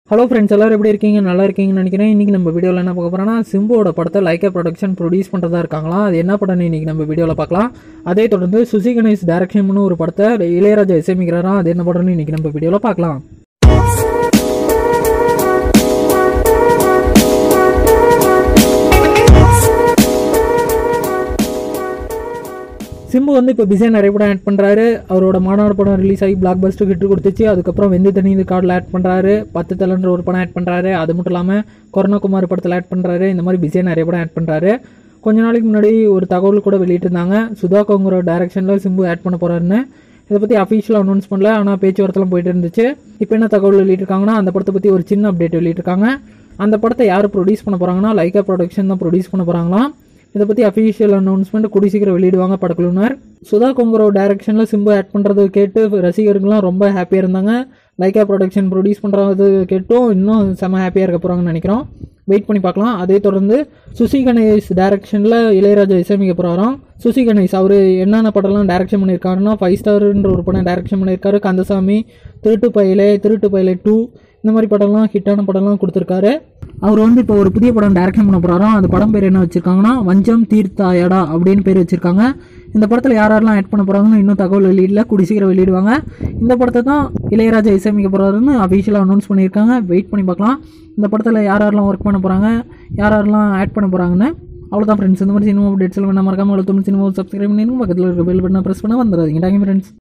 hello friends எல்லாரும் எப்படி இருக்கீங்க நல்லா இருக்கீங்கன்னு நினைக்கிறேன் இன்றைக்கி நம்ம வீடியோவில் என்ன பார்க்க போகிறோம்னா சிம்புவோட படத்தை லைக்கா ப்ரொடக்ஷன் ப்ரொடியூஸ் பண்ணுறதா இருக்காங்களாம் அது என்ன படம்னு இன்றைக்கி நம்ம வீடியோவில் பார்க்கலாம் அதே தொடர்ந்து சுசி கணேஷ் டைரக்ஷன் ஒரு படத்தை இளையராஜா இசைமிக்கிறாராம் அது என்ன படம்னு இன்றைக்கி நம்ம வீடியோவில் பார்க்கலாம் சிம்பு வந்து இப்போ பிஸியாக நிறைய படம் ஆட் பண்ணுறாரு அவரோட மாநாடு படம் ரிலீஸ் ஆகி பிளாக் பஸ்டர் ஹிட் கொடுத்துச்சு அதுக்கப்புறம் வெந்து தண்ணி இந்த கார்டில் ஆட் பண்ணுறாரு பத்து தலைன்ற ஒரு படம் ஆட் பண்ணுறாரு அது மட்டும் இல்லாமல் கொரோனாகுமார் படத்தில் ஆட் பண்ணுறாரு இந்த மாதிரி பிஸியாக நிறைய படம் ஆட் பண்ணுறாரு கொஞ்ச நாளைக்கு முன்னாடி ஒரு தகவல் கூட வெளியிட்டிருந்தாங்க சுதா கோங்கரோட டைரக்ஷனில் சிம்பு ஆட் பண்ண போகிறாருன்னு இதை பற்றி அஃபீஷியலாக அனௌன்ஸ் பண்ணல ஆனால் பேச்சுவார்த்தைலாம் போயிட்டு இருந்துச்சு இப்போ என்ன தகவல் வெளியிட்டிருக்காங்கன்னா அந்த படத்தை பற்றி ஒரு சின்ன அப்டேட் வெளியிட்டிருக்காங்க அந்த படத்தை யார் ப்ரொடியூஸ் பண்ண போகிறாங்கன்னா லைக்கா ப்ரொடக்ஷன் தான் ப்ரொடியூஸ் பண்ண போகிறாங்களாம் இதை பற்றி அஃபீஷியல் அனௌன்ஸ்மெண்ட் கூடி சீக்கிரம் வெளியிடுவாங்க படக்குழுவினர் சுதா கொங்கரோ டைரக்ஷனில் சிம்பு ஆட் பண்ணுறது கேட்டு ரசிகர்கள்லாம் ரொம்ப ஹாப்பியாக இருந்தாங்க லைக்கா ப்ரொடக்ஷன் ப்ரொடியூஸ் பண்ணுறது கேட்டும் இன்னும் செம ஹாப்பியாக இருக்க போகிறாங்கன்னு நினைக்கிறோம் வெயிட் பண்ணி பார்க்கலாம் அதே தொடர்ந்து சுசி கணேஷ் டைரக்ஷனில் இளையராஜா இசையமைக்க போகிறாராம் சுசி கணேஷ் அவர் என்னென்ன படம்லாம் டைரக்ஷன் பண்ணியிருக்காருன்னா ஃபைவ் ஸ்டார்ன்ற ஒரு படம் டைரக்ஷன் பண்ணியிருக்காரு கந்தசாமி திருட்டு பயலே திருட்டு பயலே டூ இந்த மாதிரி படம்லாம் ஹிட்டான படம்லாம் கொடுத்துருக்காரு அவர் வந்து இப்போ ஒரு புதிய படம் டைரக்ஷன் பண்ண போகிறாராம் அந்த படம் பேர் என்ன வச்சிருக்காங்கன்னா வஞ்சம் தீர்த்தாயடா அப்படின்னு பேர் வச்சிருக்காங்க இந்த படத்தில் யார் யாரெல்லாம் ஆட் பண்ண போகிறாங்கன்னு இன்னும் தகவல் வெளியிடல கூடி சீக்கிரம் வெளியிடுவாங்க இந்த படத்தை தான் இளையராஜா இசையமைக்க போகிறாருன்னு அஃபீஷியலாக அனௌன்ஸ் பண்ணியிருக்காங்க வெயிட் பண்ணி பார்க்கலாம் இந்த படத்தில் யார் யாரெல்லாம் ஒர்க் பண்ண போகிறாங்க யார் யாரெல்லாம் ஆட் பண்ண போகிறாங்கன்னு அவ்வளோதான் ஃப்ரெண்ட்ஸ் இந்த மாதிரி சினிமா அப்டேட்ஸ் எல்லாம் வேணா மறக்காம அவ்வளோ சினிமா சப்ஸ்கிரைப் பண்ணிடுங்க பக்கத்தில் இருக்க பெல் பட்டனை ப்ரெஸ் பண்ண வந்துடாதீங்க தேங்க்யூ ஃப்ரெண்ட்ஸ்